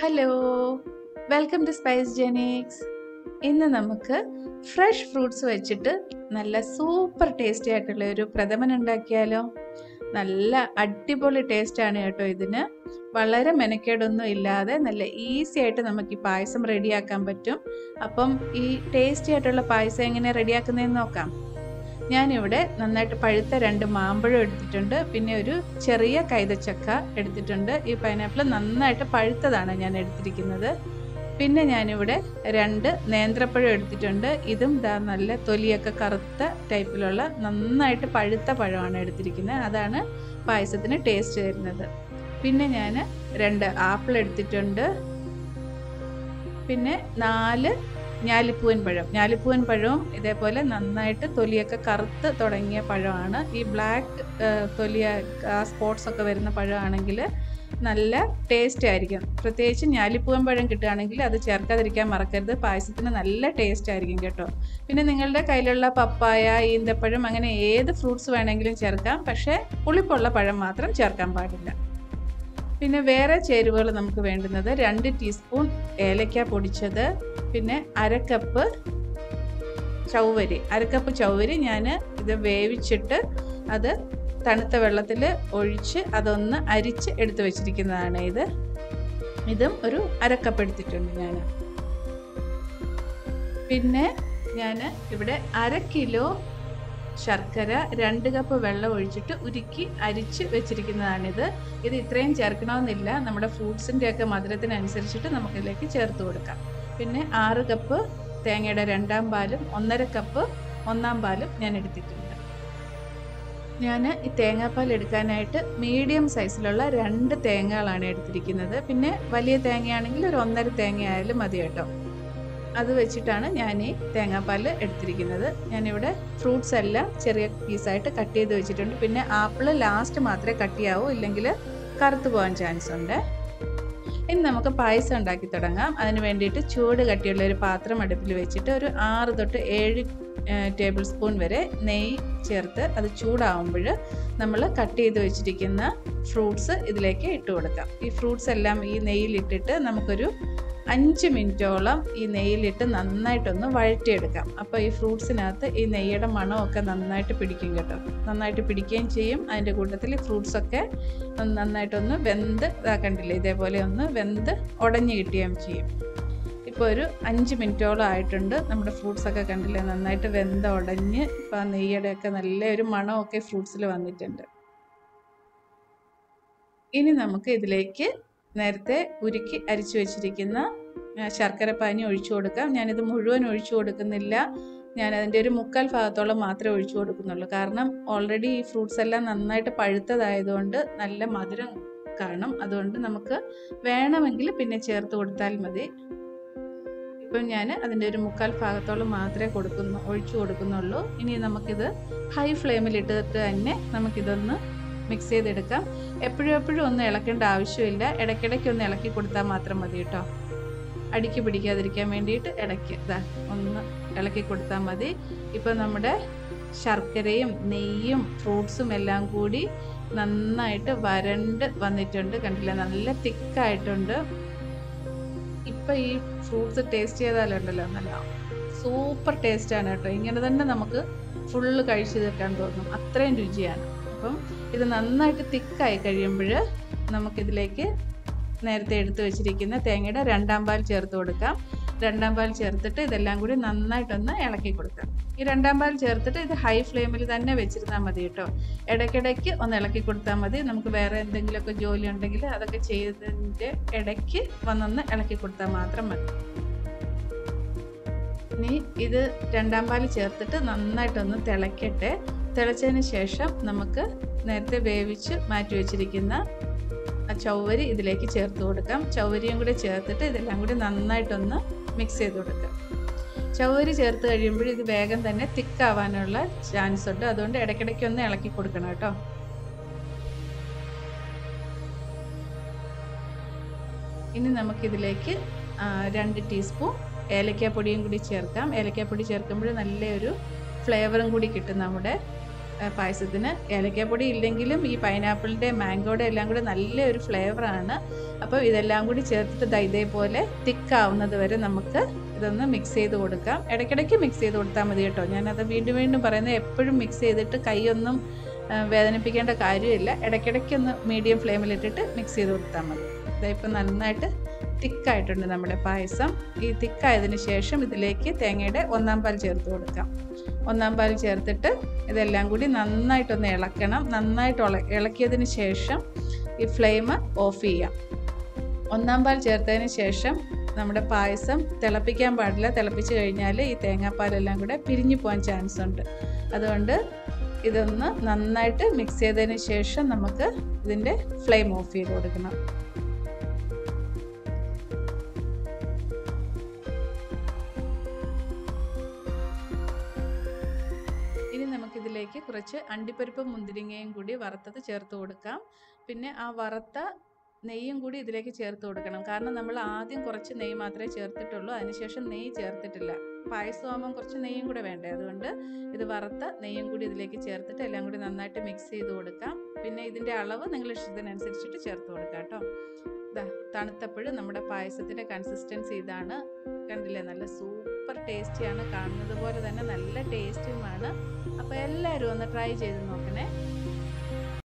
hello welcome to Spice Genix ഇന്ന് നമുക്ക് fresh fruits വെച്ചിട്ട് നല്ല സൂപ്പർ ടേസ്റ്റി ആയിട്ടുള്ള ഒരു പ്രഥമൻ ഉണ്ടാക്കിയാലോ നല്ല അടിപൊളി ടേസ്റ്റാണ് കേട്ടോ ഇതിന് വളരെ മെനക്കേടൊന്നും ഇല്ലാതെ നല്ല ഈസി ആയിട്ട് നമുക്ക് ഈ പായസം റെഡിയാക്കാൻ പറ്റും അപ്പം ഈ ടേസ്റ്റി ആയിട്ടുള്ള പായസം എങ്ങനെ റെഡിയാക്കുന്നതെന്ന് നോക്കാം ഞാനിവിടെ നന്നായിട്ട് പഴുത്ത രണ്ട് മാമ്പഴം എടുത്തിട്ടുണ്ട് പിന്നെ ഒരു ചെറിയ കൈതച്ചക്ക എടുത്തിട്ടുണ്ട് ഈ പൈനാപ്പിൾ നന്നായിട്ട് പഴുത്തതാണ് ഞാൻ എടുത്തിരിക്കുന്നത് പിന്നെ ഞാനിവിടെ രണ്ട് നേന്ത്രപ്പഴം എടുത്തിട്ടുണ്ട് ഇതും ദാ നല്ല തൊലിയൊക്കെ കറുത്ത ടൈപ്പിലുള്ള നന്നായിട്ട് പഴുത്ത പഴമാണ് എടുത്തിരിക്കുന്നത് അതാണ് പായസത്തിന് ടേസ്റ്റ് തരുന്നത് പിന്നെ ഞാൻ രണ്ട് ആപ്പിൾ എടുത്തിട്ടുണ്ട് പിന്നെ നാല് ഞാലിപ്പൂവൻ പഴം ഞാലിപ്പൂവൻ പഴവും ഇതേപോലെ നന്നായിട്ട് തൊലിയൊക്കെ കറുത്ത് തുടങ്ങിയ പഴമാണ് ഈ ബ്ലാക്ക് തൊലിയ സ്പോട്ട്സ് ഒക്കെ വരുന്ന പഴമാണെങ്കിൽ നല്ല ടേസ്റ്റ് ആയിരിക്കും പ്രത്യേകിച്ച് ഞാലിപ്പൂവൻ പഴം കിട്ടുകയാണെങ്കിൽ അത് ചേർക്കാതിരിക്കാൻ മറക്കരുത് പായസത്തിന് നല്ല ടേസ്റ്റ് ആയിരിക്കും കേട്ടോ പിന്നെ നിങ്ങളുടെ കയ്യിലുള്ള പപ്പായ ഈന്തപ്പഴം അങ്ങനെ ഏത് ഫ്രൂട്ട്സ് വേണമെങ്കിലും ചേർക്കാം പക്ഷേ പുളിപ്പുള്ള പഴം മാത്രം ചേർക്കാൻ പാടില്ല പിന്നെ വേറെ ചേരുവകൾ നമുക്ക് വേണ്ടുന്നത് രണ്ട് ടീസ്പൂൺ ഏലക്ക പൊടിച്ചത് പിന്നെ അരക്കപ്പ് ചൗവരി അരക്കപ്പ് ചൗവരി ഞാൻ ഇത് വേവിച്ചിട്ട് അത് തണുത്ത വെള്ളത്തിൽ ഒഴിച്ച് അതൊന്ന് അരിച്ച് എടുത്തു വെച്ചിരിക്കുന്നതാണ് ഇത് ഇതും ഒരു അരക്കപ്പ് എടുത്തിട്ടുണ്ട് ഞാൻ പിന്നെ ഞാൻ ഇവിടെ അര കിലോ ശർക്കര രണ്ട് കപ്പ് വെള്ളം ഒഴിച്ചിട്ട് ഉരുക്കി അരിച്ച് വെച്ചിരിക്കുന്നതാണിത് ഇത് ഇത്രയും ചേർക്കണമെന്നില്ല നമ്മുടെ ഫ്രൂട്ട്സിൻ്റെ ഒക്കെ മധുരത്തിനനുസരിച്ചിട്ട് നമുക്കിതിലേക്ക് ചേർത്ത് കൊടുക്കാം പിന്നെ ആറ് കപ്പ് തേങ്ങയുടെ രണ്ടാം പാലും ഒന്നര കപ്പ് ഒന്നാം പാലും ഞാൻ എടുത്തിട്ടുണ്ട് ഞാൻ ഈ തേങ്ങാപ്പാൽ എടുക്കാനായിട്ട് മീഡിയം സൈസിലുള്ള രണ്ട് തേങ്ങകളാണ് എടുത്തിരിക്കുന്നത് പിന്നെ വലിയ തേങ്ങയാണെങ്കിൽ ഒരു ഒന്നര തേങ്ങ ആയാലും മതി കേട്ടോ അത് വെച്ചിട്ടാണ് ഞാൻ ഈ തേങ്ങാപ്പാൽ എടുത്തിരിക്കുന്നത് ഞാനിവിടെ ഫ്രൂട്ട്സ് എല്ലാം ചെറിയ പീസായിട്ട് കട്ട് ചെയ്ത് വെച്ചിട്ടുണ്ട് പിന്നെ ആപ്പിൾ ലാസ്റ്റ് മാത്രമേ കട്ട് ചെയ്യാവൂ ഇല്ലെങ്കിൽ കറുത്ത് പോകാൻ ചാൻസ് ഉണ്ട് ഇനി നമുക്ക് പായസം ഉണ്ടാക്കി തുടങ്ങാം അതിന് വേണ്ടിയിട്ട് ചൂട് കട്ടിയുള്ള ഒരു പാത്രം അടുപ്പിൽ വെച്ചിട്ട് ഒരു ആറ് തൊട്ട് ഏഴ് ടേബിൾ സ്പൂൺ വരെ നെയ്യ് ചേർത്ത് അത് ചൂടാവുമ്പോൾ നമ്മൾ കട്ട് ചെയ്ത് വെച്ചിരിക്കുന്ന ഫ്രൂട്ട്സ് ഇതിലേക്ക് ഇട്ട് കൊടുക്കാം ഈ ഫ്രൂട്ട്സ് എല്ലാം ഈ നെയ്യിലിട്ടിട്ട് നമുക്കൊരു അഞ്ച് മിനിറ്റോളം ഈ നെയ്യിലിട്ട് നന്നായിട്ടൊന്ന് വഴറ്റിയെടുക്കാം അപ്പോൾ ഈ ഫ്രൂട്ട്സിനകത്ത് ഈ നെയ്യുടെ മണമൊക്കെ നന്നായിട്ട് പിടിക്കും കേട്ടോ നന്നായിട്ട് പിടിക്കുകയും ചെയ്യും അതിൻ്റെ കൂട്ടത്തിൽ ഫ്രൂട്ട്സൊക്കെ നന്നായിട്ടൊന്ന് വെന്ത് ഇതാക്കണ്ടില്ല ഇതേപോലെ ഒന്ന് വെന്ത് ഉടഞ്ഞു കിട്ടുകയും ചെയ്യും ഇപ്പോൾ ഒരു അഞ്ച് മിനിറ്റോളം ആയിട്ടുണ്ട് നമ്മുടെ ഫ്രൂട്ട്സൊക്കെ കണ്ടില്ലേ നന്നായിട്ട് വെന്ത് ഉടഞ്ഞ് ഇപ്പോൾ ആ നെയ്യുടെയൊക്കെ നല്ല ഒരു മണമൊക്കെ ഫ്രൂട്ട്സിൽ വന്നിട്ടുണ്ട് ഇനി നമുക്ക് ഇതിലേക്ക് നേരത്തെ ഉരുക്കി അരിച്ചു വെച്ചിരിക്കുന്ന ശർക്കര പാനി ഒഴിച്ചു കൊടുക്കാം ഞാനിത് മുഴുവൻ ഒഴിച്ചു കൊടുക്കുന്നില്ല ഞാൻ അതിൻ്റെ ഒരു മുക്കാൽ ഭാഗത്തോളം മാത്രമേ ഒഴിച്ചു കൊടുക്കുന്നുള്ളൂ കാരണം ഓൾറെഡി ഈ ഫ്രൂട്ട്സ് എല്ലാം നന്നായിട്ട് പഴുത്തതായതുകൊണ്ട് നല്ല മധുരം കാണും അതുകൊണ്ട് നമുക്ക് വേണമെങ്കിൽ പിന്നെ ചേർത്ത് കൊടുത്താൽ മതി ഇപ്പം ഞാൻ അതിൻ്റെ ഒരു മുക്കാൽ ഭാഗത്തോളം മാത്രമേ കൊടുക്കുന്നു ഒഴിച്ചു കൊടുക്കുന്നുള്ളൂ ഇനി നമുക്കിത് ഹൈ ഫ്ലെയിമിലിട്ടിട്ട് തന്നെ നമുക്കിതൊന്ന് മിക്സ് ചെയ്തെടുക്കാം എപ്പോഴും എപ്പോഴും ഒന്നും ഇളക്കേണ്ട ആവശ്യമില്ല ഇടയ്ക്കിടയ്ക്ക് ഒന്ന് ഇളക്കി കൊടുത്താൽ മാത്രം മതി കേട്ടോ അടുക്കി പിടിക്കാതിരിക്കാൻ വേണ്ടിയിട്ട് ഇടയ്ക്ക് ഇതാ ഒന്ന് ഇളക്കി കൊടുത്താൽ മതി ഇപ്പോൾ നമ്മുടെ ശർക്കരയും നെയ്യും ഫ്രൂട്ട്സും എല്ലാം കൂടി നന്നായിട്ട് വരണ്ട് വന്നിട്ടുണ്ട് കണ്ടില്ല നല്ല തിക്കായിട്ടുണ്ട് ഇപ്പം ഈ ഫ്രൂട്ട്സ് ടേസ്റ്റ് ചെയ്താലുണ്ടല്ലോ നല്ല സൂപ്പർ ടേസ്റ്റാണ് കേട്ടോ ഇങ്ങനെ തന്നെ നമുക്ക് ഫുള്ള് കഴിച്ചു തീർക്കാൻ തോന്നും അത്രയും രുചിയാണ് അപ്പം ഇത് നന്നായിട്ട് തിക്കായി കഴിയുമ്പോൾ നമുക്കിതിലേക്ക് നേരത്തെ എടുത്തു വെച്ചിരിക്കുന്ന തേങ്ങയുടെ രണ്ടാം പാൽ ചേർത്ത് കൊടുക്കാം രണ്ടാം പാൽ ചേർത്തിട്ട് ഇതെല്ലാം കൂടി നന്നായിട്ടൊന്ന് ഇളക്കി കൊടുക്കാം ഈ രണ്ടാം പാൽ ചേർത്തിട്ട് ഇത് ഹൈ ഫ്ലെയിമിൽ തന്നെ വെച്ചിരുന്നാൽ മതി കേട്ടോ ഇടയ്ക്കിടയ്ക്ക് ഒന്ന് ഇളക്കി കൊടുത്താൽ മതി നമുക്ക് വേറെ എന്തെങ്കിലുമൊക്കെ ജോലി ഉണ്ടെങ്കിൽ അതൊക്കെ ചെയ്തതിൻ്റെ ഇടയ്ക്ക് വന്നൊന്ന് ഇളക്കി കൊടുത്താൽ മാത്രം മതി ഇനി ഇത് രണ്ടാം പാൽ ചേർത്തിട്ട് നന്നായിട്ടൊന്ന് തിളയ്ക്കട്ടെ തിളച്ചതിന് ശേഷം നമുക്ക് നേരത്തെ വേവിച്ച് മാറ്റി വെച്ചിരിക്കുന്ന ആ ചൗവരി ഇതിലേക്ക് ചേർത്ത് കൊടുക്കാം ചൗവരിയും കൂടി ചേർത്തിട്ട് ഇതെല്ലാം കൂടി നന്നായിട്ടൊന്ന് മിക്സ് ചെയ്ത് കൊടുക്കാം ചൗവരി ചേർത്ത് കഴിയുമ്പോൾ ഇത് വേഗം തന്നെ തിക്കാവാനുള്ള ചാൻസ് ഉണ്ട് അതുകൊണ്ട് ഇടയ്ക്കിടയ്ക്ക് ഒന്ന് ഇളക്കി കൊടുക്കണം കേട്ടോ ഇനി നമുക്കിതിലേക്ക് രണ്ട് ടീസ്പൂൺ ഏലക്കാപ്പൊടിയും കൂടി ചേർക്കാം ഏലക്കാപ്പൊടി ചേർക്കുമ്പോൾ നല്ലൊരു ഫ്ലേവറും കൂടി കിട്ടും നമ്മുടെ പായസത്തിന് ഏലക്കാപ്പൊടി ഇല്ലെങ്കിലും ഈ പൈനാപ്പിളിൻ്റെ മാംഗോയുടെ എല്ലാം കൂടി നല്ലൊരു ഫ്ലേവറാണ് അപ്പോൾ ഇതെല്ലാം കൂടി ചേർത്തിട്ട് ദാ ഇതേപോലെ തിക്കാവുന്നത് വരെ നമുക്ക് ഇതൊന്ന് മിക്സ് ചെയ്ത് കൊടുക്കാം ഇടയ്ക്കിടയ്ക്ക് മിക്സ് ചെയ്ത് കൊടുത്താൽ മതി കേട്ടോ ഞാനത് വീണ്ടും വീണ്ടും പറയുന്നത് എപ്പോഴും മിക്സ് ചെയ്തിട്ട് കൈയൊന്നും ആ, വേദനിപ്പിക്കേണ്ട കാര്യമില്ല ഇടയ്ക്കിടയ്ക്കൊന്ന് മീഡിയം ഫ്ലെയിമിലിട്ടിട്ട് മിക്സ് ചെയ്ത് കൊടുത്താൽ മതി ഇതായിപ്പോൾ നന്നായിട്ട് തിക്കായിട്ടുണ്ട് നമ്മുടെ പായസം ഈ തിക്കായതിന് ശേഷം ഇതിലേക്ക് തേങ്ങയുടെ ഒന്നാം പാൽ ചേർത്ത് കൊടുക്കാം ഒന്നാം പാൽ ചേർത്തിട്ട് ഇതെല്ലാം കൂടി നന്നായിട്ടൊന്ന് ഇളക്കണം നന്നായിട്ട് ഇള- ഇളക്കിയതിന് ശേഷം ഈ ഫ്ലെയിം ഓഫ് ചെയ്യാം ഒന്നാം പാൽ ചേർത്തതിന് ശേഷം നമ്മുടെ പായസം തിളപ്പിക്കാൻ പാടില്ല തിളപ്പിച്ച് കഴിഞ്ഞാൽ ഈ തേങ്ങാപ്പാലെല്ലാം കൂടെ പിരിഞ്ഞു പോകാൻ ചാൻസ് ഉണ്ട് അതുകൊണ്ട് ഇതൊന്ന് നന്നായിട്ട് മിക്സ് ചെയ്തതിന് ശേഷം നമുക്ക് ഇതിൻ്റെ ഫ്ലെയിം ഓഫ് ചെയ്ത് കൊടുക്കണം ഇനി നമുക്കിതിലേക്ക് കുറച്ച് അണ്ടിപ്പരിപ്പും മുന്തിരിങ്ങയും കൂടി വറുത്തത് ചേർത്ത് കൊടുക്കാം പിന്നെ ആ വറുത്ത നെയ്യും കൂടി ഇതിലേക്ക് ചേർത്ത് കൊടുക്കണം കാരണം നമ്മൾ ആദ്യം കുറച്ച് നെയ്യ് മാത്രമേ ചേർത്തിട്ടുള്ളൂ അതിനുശേഷം നെയ്യ് ചേർത്തിട്ടില്ല പായസമാകുമ്പം കുറച്ച് നെയ്യും കൂടെ വേണ്ടേ അതുകൊണ്ട് ഇത് വറുത്ത നെയ്യും കൂടി ഇതിലേക്ക് ചേർത്തിട്ട് എല്ലാം കൂടി നന്നായിട്ട് മിക്സ് ചെയ്ത് കൊടുക്കാം പിന്നെ ഇതിൻ്റെ അളവ് നിങ്ങൾ ഇഷ്ടത്തിനനുസരിച്ചിട്ട് ചേർത്ത് കൊടുക്കാം കേട്ടോ ഇതാ തണുത്തപ്പോഴും നമ്മുടെ പായസത്തിൻ്റെ കൺസിസ്റ്റൻസി ഇതാണ് കണ്ടില്ലേ നല്ല സൂപ്പർ ടേസ്റ്റിയാണ് കാണുന്നത് പോലെ തന്നെ നല്ല ടേസ്റ്റുമാണ് അപ്പോൾ എല്ലാവരും ഒന്ന് ട്രൈ ചെയ്ത് നോക്കണേ